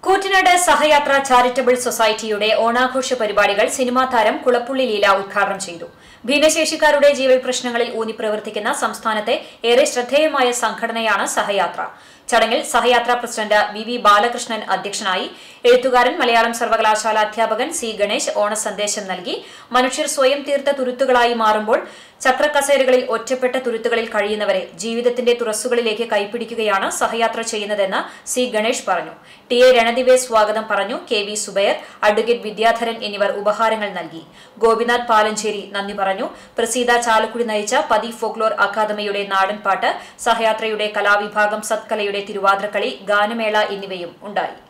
Koottanad സഹയാത്ര charitable സൊസൈറ്റിയുടെ ഓണാഘോഷ പരിപാടികൾ സിനിമാ താരം കുളപ്പുള്ളി ലീല ഉദ്ഘാടനം ചെയ്തു ഭിന്നശേഷിക്കാരുടെ ജീവൽ പ്രശ്നങ്ങളിൽ ഊന്നി പ്രവർത്തിക്കുന്ന സംസ്ഥാനത്തെ ഏറെ ശ്രദ്ധേയമായ സംഘടനയാണ് സഹയാത്ര ചടങ്ങിൽ Sahayathra president V V Balakrishnan അധ്യക്ഷനായി എഴുത്തുകാരൻ മലയാളം സർവകലാശാല അധ്യാപകൻ സി ഗണേശ് ഓണസന്ദേശം നൽകി മനുഷ്യർ സ്വയം തീർത്ത തുരുത്തുകളായി മാറുമ്പോൾ ചക്രക്കസേരകളിൽ ഒറ്റപ്പെട്ട തുരുത്തുകളിൽ കഴിയുന്നവരെ ജീവിതത്തിന്റെ തുറസ്സുകളിലേക്ക് കൈപ്പിടിക്കുകയാണ് സഹയാത്ര ചെയ്യുന്നതെന്ന് സി ഗണേഷ് പറഞ്ഞു ടി എ രണദിവെ സ്വാഗതം പറഞ്ഞു K V Zubair advocate Vidyadharan എന്നിവർ ഉപഹാരങ്ങൾ നൽകി ഗോപിനാഥ് പാലഞ്ചേരി നന്ദി പറഞ്ഞു പ്രസീത ചാലക്കുടി നയിച്ച പതി ഫോക്ലോർ അക്കാദമിയുടെ നാടൻപാട്ട് സഹയാത്രയുടെ കലാവിഭാഗം സത്കലയുടെ തിരുവാതിരക്കളി ഗാനമേള എന്നിവയും ഉണ്ടായി